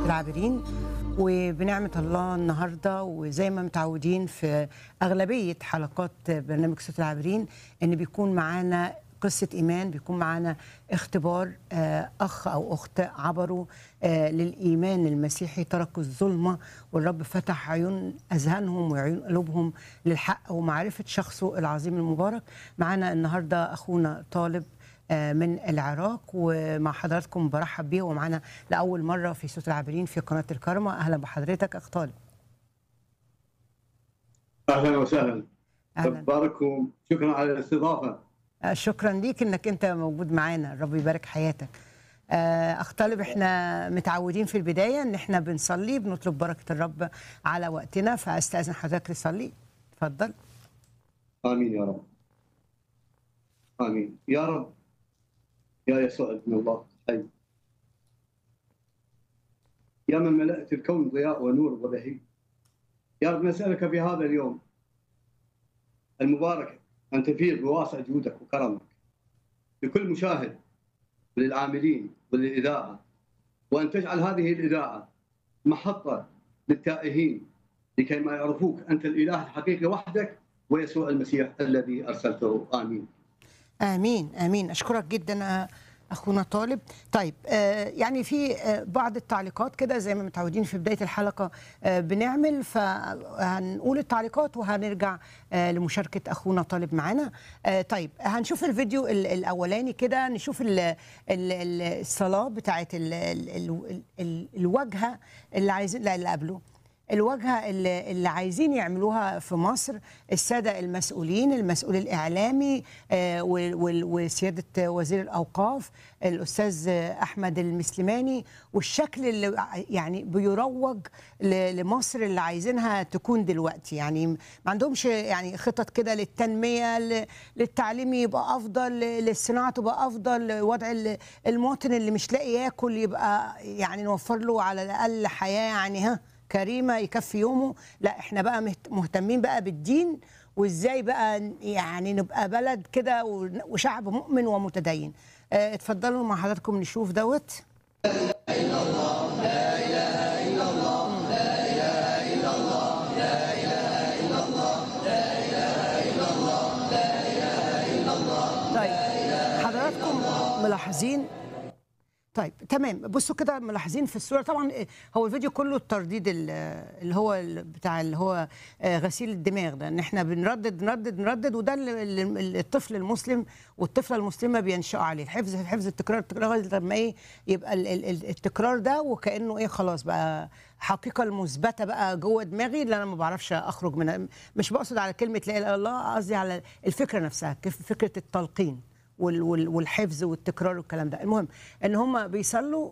ست العابرين وبنعمة الله النهاردة وزي ما متعودين في أغلبية حلقات برنامج ست العابرين إن بيكون معانا قصة إيمان بيكون معانا اختبار آه، أخ أو أخت عبروا آه، للإيمان المسيحي تركوا الظلمة والرب فتح عيون أذهانهم وعيون قلوبهم للحق ومعرفة شخصه العظيم المبارك معانا النهاردة أخونا طالب آه، من العراق ومع حضراتكم برحب بيه ومعانا لأول مرة في صوت العابرين في قناة الكرمة أهلا بحضرتك أخ طالب اهلا وسهلا أهلا تباركم شكرا على الاستضافه آه، شكرا ليك انك انت موجود معانا الرب يبارك حياتك آه، اخ طالب احنا متعودين في البدايه ان احنا بنصلي بنطلب بركه الرب على وقتنا فاستاذن حضرتك تصلي اتفضل امين يا رب امين يا رب يا يسوع ابن الله الحي يا من ملأت الكون ضياء ونور وبهي يا رب نسألك في هذا اليوم المبارك أن تفيض بواسع جودك وكرمك لكل مشاهد وللعاملين وللإذاعة وأن تجعل هذه الإذاعة محطة للتائهين لكي ما يعرفوك أنت الإله الحقيقي وحدك ويسوع المسيح الذي أرسلته آمين امين امين اشكرك جدا آه، اخونا طالب طيب آه، يعني في آه، بعض التعليقات كده زي ما متعودين في بدايه الحلقه آه، بنعمل فهنقول التعليقات وهنرجع آه، لمشاركه اخونا طالب معانا آه، طيب هنشوف الفيديو ال- الاولاني كده نشوف ال- ال- ال- الصلاه بتاعت ال- ال- ال- ال- الواجهه اللي عايزين لا اللي قبله الواجهه اللي, اللي عايزين يعملوها في مصر الساده المسؤولين المسؤول الاعلامي آه، وال- وال- وسياده وزير الاوقاف الاستاذ احمد المسلماني والشكل اللي ع- يعني بيروج ل- لمصر اللي عايزينها تكون دلوقتي يعني ما عندهمش يعني خطط كده للتنميه ل- للتعليم يبقى افضل ل- للصناعه تبقى افضل وضع ال- المواطن اللي مش لاقي ياكل يبقى يعني نوفر له على الاقل حياه يعني ها كريمه يكفي يومه لا احنا بقى مهت- مهتمين بقى بالدين وازاي بقى ن- يعني نبقى بلد كده ون- وشعب مؤمن ومتدين اه، اتفضلوا مع حضراتكم نشوف دوت طيب حضراتكم ملاحظين طيب تمام بصوا كده ملاحظين في الصوره طبعا إيه، هو الفيديو كله الترديد ال- اللي هو ال- بتاع اللي هو آه، غسيل الدماغ ده ان احنا بنردد نردد نردد وده اللي- اللي الطفل المسلم والطفله المسلمه بينشأوا عليه حفظ حفظ التكرار التكرار لغاية لما ايه يبقى ال- ال- ال- التكرار ده وكانه ايه خلاص بقى حقيقه المثبته بقى جوه دماغي اللي انا ما بعرفش اخرج منها مش بقصد على كلمه لا اله الا الله قصدي على الفكره نفسها كيف فكره التلقين وال- وال- والحفظ والتكرار والكلام ده المهم ان هم بيصلوا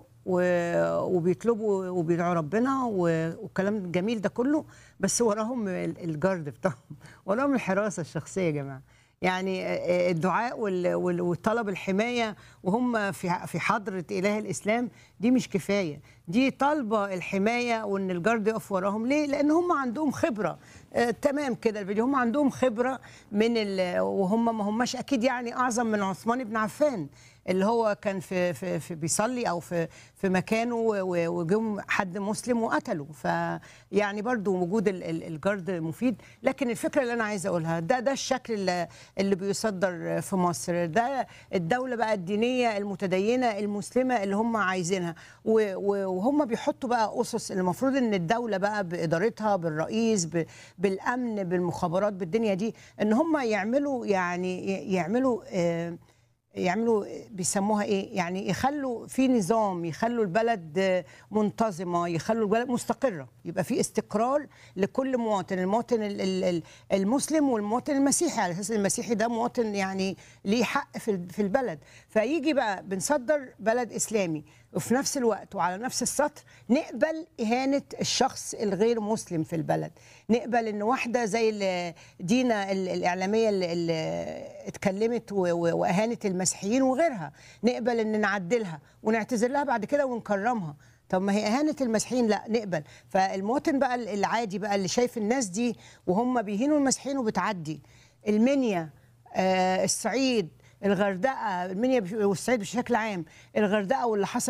و- وبيطلبوا وبيدعوا ربنا و- والكلام الجميل ده كله بس وراهم ال- الجارد بتاعهم وراهم الحراسه الشخصيه يا جماعه يعني آه، الدعاء وال- وال- وطلب الحمايه وهم في في حضره اله الاسلام دي مش كفايه دي طالبه الحمايه وان الجارد يقف وراهم ليه لان هم عندهم خبره آه تمام كده الفيديو هم عندهم خبره من ال- وهم ما هماش اكيد يعني اعظم من عثمان بن عفان اللي هو كان في في, في بيصلي او في في مكانه و- و- وجم حد مسلم وقتله فيعني برضو وجود ال- ال- الجارد مفيد لكن الفكره اللي انا عايزه اقولها ده ده الشكل اللي, اللي بيصدر في مصر ده الدوله بقى الدينيه المتدينه المسلمه اللي هم عايزينها و- و- وهم بيحطوا بقى اسس المفروض ان الدوله بقى بادارتها بالرئيس ب- بالامن بالمخابرات بالدنيا دي ان هم يعملوا يعني ي- يعملوا آه يعملوا بيسموها ايه يعني يخلوا في نظام يخلوا البلد آه، منتظمه يخلوا البلد مستقره يبقى في استقرار لكل مواطن المواطن ال- ال- ال- المسلم والمواطن المسيحي على اساس المسيحي ده مواطن يعني ليه حق في ال- في البلد فيجي بقى بنصدر بلد اسلامي وفي نفس الوقت وعلى نفس السطر نقبل اهانه الشخص الغير مسلم في البلد نقبل ان واحده زي ال- دينا ال- الاعلاميه اللي, اللي اتكلمت و- و- واهانت المسيحيين وغيرها نقبل ان نعدلها ونعتذر لها بعد كده ونكرمها طب ما هي اهانه المسيحيين لا نقبل فالمواطن بقى العادي بقى اللي شايف الناس دي وهم بيهينوا المسيحيين وبتعدي المنيا آه الصعيد الغردقه المنيا والصعيد بشكل عام الغردقه واللي حصل